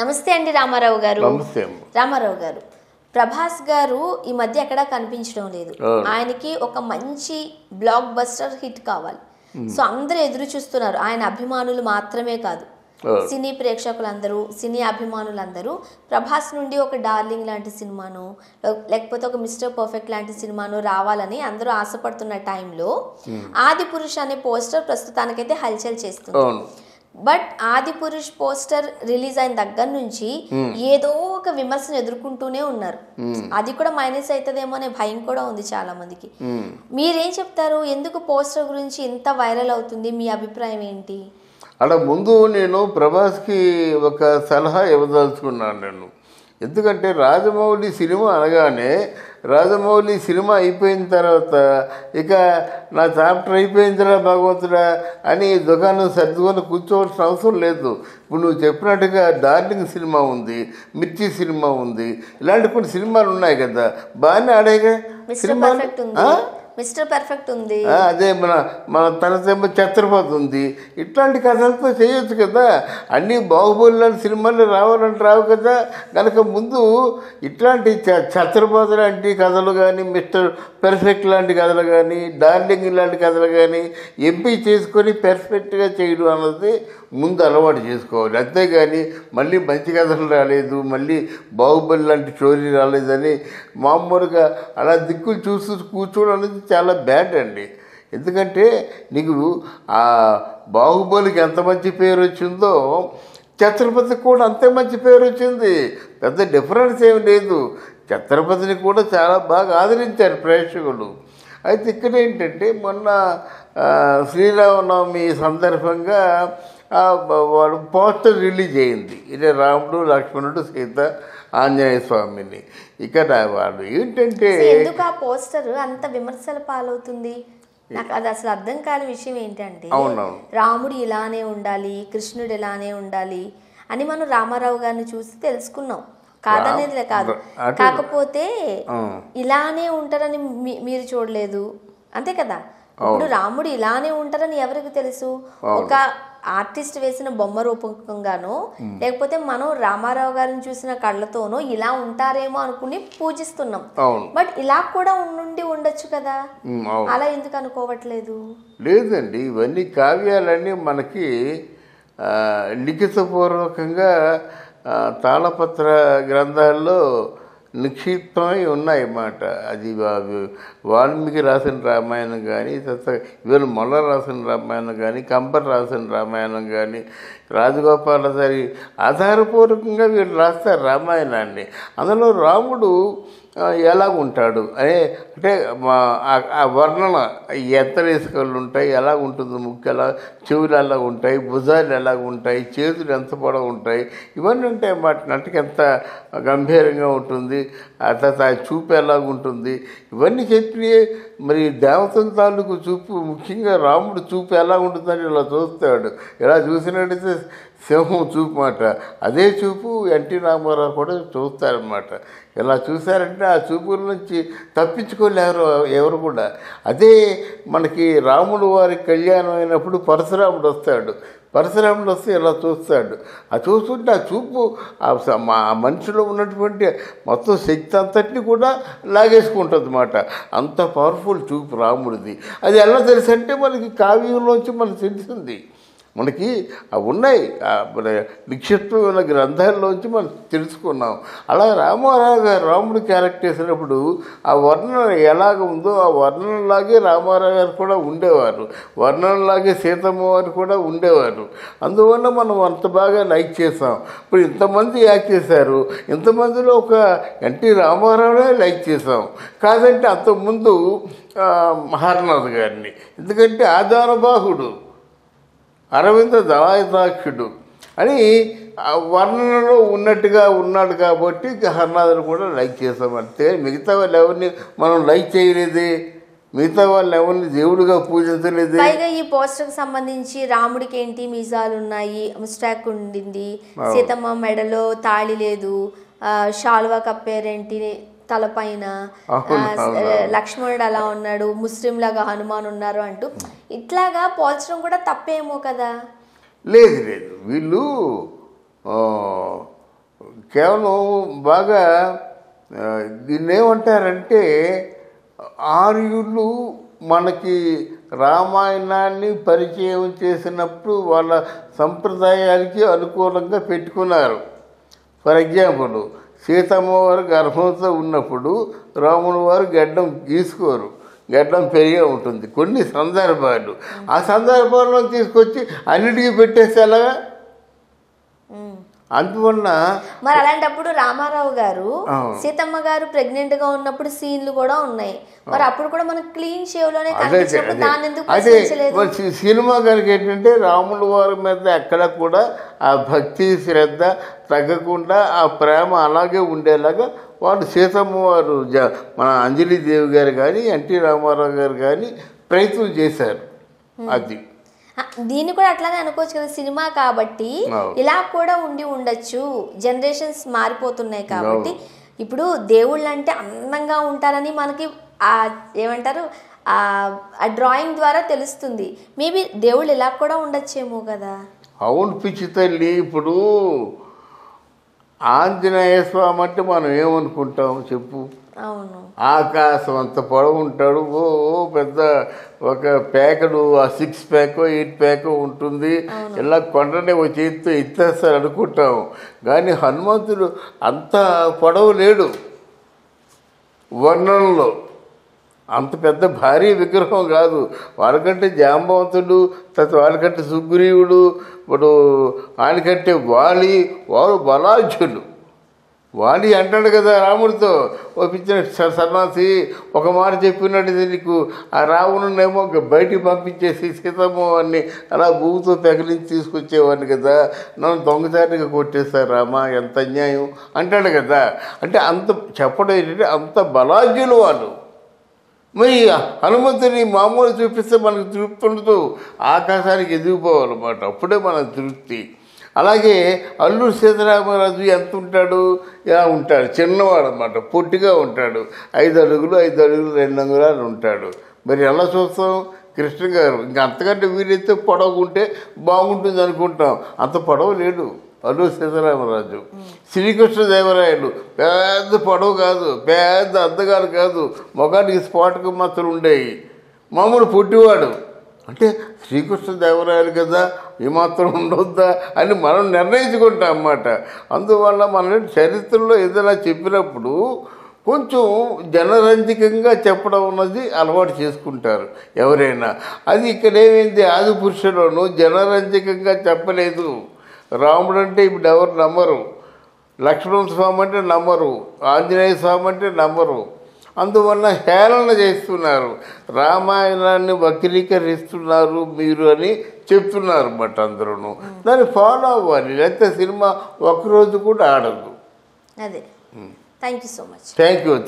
నమస్తే అండి రామారావు గారు నమస్తే అమ్మ. రామారావు గారు ప్రభాస్ గారు ఈ మధ్య ఎక్కడా కనిపించడం లేదు అవును. ఆయనకి ఒక మంచి బ్లాక్ బస్టర్ హిట్ కావాలి సో అందరూ ఎదురు చూస్తున్నారు ఆయన అభిమానులు మాత్రమే కాదు అవును. సినీ ప్రేక్షకులందరూ సినీ అభిమానులందరూ ప్రభాస్ నుండి ఒక డార్లింగ్ లాంటి సినిమాను లే- లేకపోతే ఒక మిస్టర్ పర్ఫెక్ట్ లాంటి సినిమాను రావాలని అందరూ ఆశపడుతున్న టైంలో ఆది పురుష్ అనే పోస్టర్ ప్రస్తుతానికైతే హల్చల్ చేస్తుంది అవును బట్ ఆది పురుష్ పోస్టర్ రిలీజ్ అయిన దగ్గర నుంచి ఏదో ఒక విమర్శను ఎదుర్కొంటూనే ఉన్నారు అది కూడా మైనస్ అవుతుందేమో అనే భయం కూడా ఉంది చాలా మందికి ఉమ్. మీరేం చెప్తారు ఎందుకు పోస్టర్ గురించి ఇంత వైరల్ అవుతుంది మీ అభిప్రాయం ఏంటి అలా ముందు నేను ప్రభాస్కి ఒక సలహా ఇవ్వదలుచుకున్నాను నేను ఎందుకంటే రాజమౌళి సినిమా అనగానే రాజమౌళి సినిమా అయిపోయిన తర్వాత ఇక నా చాప్టర్ అయిపోయిందిరా భగవంతుడా అని దుకాణం సర్దుకొని కూర్చోవలసిన అవసరం లేదు ఇప్పుడు నువ్వు చెప్పినట్టుగా డార్లింగ్ సినిమా ఉంది మిర్చి సినిమా ఉంది ఇలాంటి కొన్ని సినిమాలు ఉన్నాయి కదా బాగానే ఆడాయిగా మిస్టర్ సినిమాలు పర్ఫెక్ట్ ఉంది ఆ? మిస్టర్ పర్ఫెక్ట్ ఉంది ఆ, అదే మన మన తనసేమో ఛత్రపతి ఉంది ఇట్లాంటి కథలతో చేయొచ్చు కదా అన్ని బాహుబలి లాంటి సినిమాలు రావాలంటే రావు కదా కనుక ముందు ఇట్లాంటి చ- ఛత్రపతి లాంటి కథలు కానీ మిస్టర్ పెర్ఫెక్ట్ లాంటి కథలు కానీ డార్లింగ్ లాంటి కథలు కానీ ఎంపీ చేసుకొని పెర్ఫెక్ట్గా చేయడం అన్నది ముందు అలవాటు చేసుకోవాలి అంతేగాని మళ్ళీ మంచి కథలు రాలేదు మళ్ళీ బాహుబలి లాంటి స్టోరీ రాలేదని మామూలుగా అలా దిక్కులు చూస్తూ కూర్చోవడం అనేది చాలా బ్యాడ్ అండి ఎందుకంటే నీకు ఆ బాహుబలికి ఎంత మంచి పేరు వచ్చిందో ఛత్రపతికి కూడా అంతే మంచి పేరు వచ్చింది పెద్ద డిఫరెన్స్ ఏమి లేదు ఛత్రపతిని కూడా చాలా బాగా ఆదరించారు ప్రేక్షకులు అయితే ఇక్కడ ఏంటంటే మొన్న ఆ, శ్రీరామనవమి సందర్భంగా ఆ, బ- వాడు పోస్టర్ రిలీజ్ అయింది ఇదే రాముడు లక్ష్మణుడు సీత ఆంజనేయ స్వామిని ఇక్కడ వాడు ఏంటంటే సో ఎందుకు ఆ పోస్టర్ అంత విమర్శల పాలవుతుంది నాకు అది అసలు అర్థం కాని విషయం ఏంటంటే అవునవును. రాముడు ఇలానే ఉండాలి కృష్ణుడు ఇలానే ఉండాలి అని మనం రామారావు గారిని చూసి తెలుసుకున్నాం కాదనేది కాదు అటు- కాకపోతే ఆ. ఇలానే ఉంటారని మీ- మీరు చూడలేదు అంతే కదా ఇప్పుడు రాముడు ఇలానే ఉంటారని ఎవరికి తెలుసు ఒక ఆర్టిస్ట్ వేసిన బొమ్మ రూపకంగానో లేకపోతే మనం రామారావు గారిని చూసిన కళ్ళతోనో ఇలా ఉంటారేమో అనుకుని పూజిస్తున్నాం అవును బట్ ఇలా కూడా ఉండి ఉండొచ్చు కదా ఉమ్, అవును అలా ఎందుకు అనుకోవట్లేదు లేదండి ఇవన్నీ కావ్యాలన్నీ మనకి ఆ, లిఖితపూర్వకంగా ఆ, తాళపత్ర గ్రంథాల్లో నిక్షిప్తమై ఉన్నాయి అన్నమాట అది వా- వాల్మీకి రాసిన రామాయణం కానీ తర్వాత ఇవాళ మొల్ల రాసిన రామాయణం కానీ కంబర్ రాసిన రామాయణం కానీ రాజగోపాలాచారి ఆధారపూర్వకంగా వీళ్ళు రాస్తారు రామాయణాన్ని అందులో రాముడు ఆ, ఎలా ఉంటాడు అనే అంటే మా ఆ- ఆ వర్ణన ఎంత వేసుకలు ఉంటాయి ఎలా ఉంటుంది ముక్కు ఎలా చెవులు ఎలా ఉంటాయి భుజాలు ఎలా ఉంటాయి చేతులు ఎంత పొడవు ఉంటాయి ఇవన్నీ ఉంటాయి అన్నమాట నటికి ఎంత గంభీరంగా ఉంటుంది ఆ తర్వాత ఆ చూపు ఎలా ఉంటుంది ఇవన్నీ చెప్పి మరి దేవతల తాలూకు చూపు ముఖ్యంగా రాముడు చూపు ఎలా ఉంటుందని ఇలా చూస్తాడు ఇలా చూసినట్టయితే సింహం చూపు మాట అదే చూపు ఎన్టీ రామారావు కూడా చూస్తారనమాట ఇలా చూశారంటే ఆ చూపుల నుంచి తప్పించుకోలేరు ఎవరు కూడా అదే మనకి రాముడు వారి కళ్యాణం అయినప్పుడు పరశురాముడు వస్తాడు పరశురాముడు వస్తే ఇలా చూస్తాడు ఆ చూస్తుంటే ఆ చూపు ఆ స- మా ఆ మనిషిలో ఉన్నటువంటి మొత్తం శక్తి అంతటిని కూడా లాగేసుకుంటుంది అనమాట అంత పవర్ఫుల్ చూపు రాముడిది అది ఎలా తెలుసు అంటే మనకి కావ్యంలోంచి మనకు తెలిసింది మనకి అవి ఉన్నాయి ఆ మన నిక్షిప్తమైన గ్రంథాల్లోంచి మనం తెలుసుకున్నాం అలా రామారావు గారు రాముడు క్యారెక్టర్ వేసినప్పుడు ఆ వర్ణన ఎలాగ ఉందో ఆ వర్ణనలాగే రామారావు గారు కూడా ఉండేవారు వర్ణనలాగే సీతమ్మ వారు కూడా ఉండేవారు అందువల్ల మనం అంత బాగా లైక్ చేసాం ఇప్పుడు ఇంతమంది యాక్ట్ చేశారు ఇంతమందిలో ఒక ఎన్టీ రామారావునే లైక్ చేసాం కాదంటే అంతకుముందు ఆ, మహారనాథ్ గారిని ఎందుకంటే ఆధారబాహుడు అరవింద దళాయతాక్షుడు అని ఆ వర్ణనలో ఉన్నట్టుగా ఉన్నాడు కాబట్టి హర్నాథ్ని కూడా లైక్ చేసాం అంతే మిగతా వాళ్ళు ఎవరిని మనం లైక్ చేయలేదే మిగతా వాళ్ళు ఎవరిని దేవుడిగా పూజించలేదే పైగా ఈ పోస్టర్ కి సంబంధించి రాముడికి ఏంటి మీసాలు ఉన్నాయి ముస్టాక్ ఉండింది సీతమ్మ మెడలో తాళి లేదు ఆ, శాల్వా కప్పేరేంటి తలపైన అవును, ఆ, అవును. లక్ష్మణుడు అలా ఉన్నాడు ముస్లిం లాగా హనుమాన్ ఉన్నారు అంటూ ఇట్లాగా పోల్చడం కూడా తప్పేమో కదా లేదు లేదు వీళ్ళు ఆ, కేవలం బాగా ఆ, దీన్ని ఏమంటారంటే ఆర్యులు మనకి రామాయణాన్ని పరిచయం చేసినప్పుడు వాళ్ళ సంప్రదాయాలకి అనుకూలంగా పెట్టుకున్నారు ఫర్ ఎగ్జాంపుల్ సీతమ్మ వారు గర్భంతో ఉన్నప్పుడు రాముల వారు గడ్డం గీసుకోరు గడ్డం పెరిగే ఉంటుంది కొన్ని సందర్భాలు ఆ సందర్భాల్లో తీసుకొచ్చి అన్నిటికీ పెట్టేస్తే ఎలాగా ఉమ్. అందువలన మరి అలాంటప్పుడు రామారావు గారు అవును. సీతమ్మ గారు ప్రెగ్నెంట్ గా ఉన్నప్పుడు సీన్లు కూడా ఉన్నాయి మరి అప్పుడు కూడా మనకు క్లీన్ షేవ్ లోనే అదే కనిపించినప్పుడు అదే దాన్ని ఎందుకు అదే ప్రశ్నించలేదు మరి సి- సినిమా కనుక ఏంటంటే రాముల వారి మీద ఎక్కడ కూడా ఆ భక్తి శ్రద్ధ తగ్గకుండా ఆ ప్రేమ అలాగే ఉండేలాగా వాళ్ళు సీతమ్మ వారు జ మన అంజలిదేవి గారు కానీ ఎన్టీ రామారావు గారు కానీ ప్రయత్నం చేశారు అది ఆ, దీన్ని కూడా అట్లానే అనుకోవచ్చు కదా సినిమా కాబట్టి అవును. ఇలా కూడా ఉండి ఉండొచ్చు జనరేషన్స్ మారిపోతున్నాయి కాబట్టి ఇప్పుడు దేవుళ్ళు అంటే అందంగా ఉంటారని మనకి ఆ ఏమంటారు ఆ ఆ డ్రాయింగ్ ద్వారా తెలుస్తుంది మేబీ దేవుళ్ళు ఇలా కూడా ఉండొచ్చేమో కదా అవును పిచ్చి తల్లి ఇప్పుడు ఆంజనేయ స్వామి అంటే మనం ఏమనుకుంటాం చెప్పు అవును ఆకాశం అంత పొడవు ఉంటాడు ఓ ఓ పెద్ద ఒక ప్యాకెడు ఆ సిక్స్ ప్యాక్ ఎయిట్ ప్యాక్ ఉంటుంది ఇలా కొండనే ఒక చేతితో ఎత్తేస్తారు అనుకుంటాం కానీ హనుమంతుడు అంత పొడవు లేడు వర్ణంలో అంత పెద్ద భారీ విగ్రహం కాదు వాళ్ళకంటే జాంబవంతుడు తర్వాత వాళ్ళకంటే సుగ్రీవుడు ఇప్పుడు ఆయనకంటే వాలి వారు బలాఢ్యులు వాలి అంటాడు కదా రాముడితో ఒప్పించిన స- సన్నాసి ఒక మాట చెప్పినట్టు నీకు ఆ రావణునేమో బయటికి పంపించేసి సీతమ్మ వాడిని అలా భూమితో పెకలించి తీసుకొచ్చేవాడిని కదా నన్ను దొంగచారిగా కొట్టేశారు రామా ఎంత అన్యాయం అంటాడు కదా అంటే అంత చెప్పడం ఏంటంటే అంత బలాఢ్యులు వాళ్ళు మరి హనుమంతుని మామూలు చూపిస్తే మనకు తృప్తి ఉండదు ఆకాశానికి ఎదిగిపోవాలన్నమాట అప్పుడే మన తృప్తి అలాగే అల్లూరు సీతారామరాజు ఎంత ఉంటాడు ఇలా ఉంటాడు చిన్నవాడు అనమాట పొట్టిగా ఉంటాడు ఐదు అడుగులు ఐదు అడుగులు రెండు అంగుళాలు ఉంటాడు మరి ఎలా చూస్తాం కృష్ణ గారు ఇంకా అంతకంటే వీలైతే పొడవుకుంటే బాగుంటుంది అనుకుంటాం అంత పొడవు లేడు అల్లూరు సీతారామరాజు శ్రీకృష్ణదేవరాయలు పెద్ద పొడవు కాదు పెద్ద అద్దగారు కాదు మొగానికి స్పాట్కు మాత్రం ఉండేవి మామూలు పుట్టివాడు అంటే శ్రీకృష్ణదేవరాయలు కదా ఈ మాత్రం ఉండొద్దా అని మనం నిర్ణయించుకుంటాం అన్నమాట అందువల్ల మనం చరిత్రలో ఏదైనా చెప్పినప్పుడు కొంచెం జనరంజకంగా చెప్పడం అన్నది అలవాటు చేసుకుంటారు ఎవరైనా అది ఇక్కడ ఏమైంది ఆది పురుషులను జనరంజకంగా చెప్పలేదు రాముడు అంటే ఇప్పుడు ఎవరు నమ్మరు లక్ష్మణ స్వామి అంటే నమ్మరు ఆంజనేయ స్వామి అంటే నమ్మరు అందువల్ల హేళన చేస్తున్నారు రామాయణాన్ని వక్రీకరిస్తున్నారు మీరు అని చెప్తున్నారు బట్ అందరూ దాన్ని ఫాలో అవ్వాలి లేకపోతే సినిమా ఒక్కరోజు కూడా ఆడదు అదే thank you so much thank you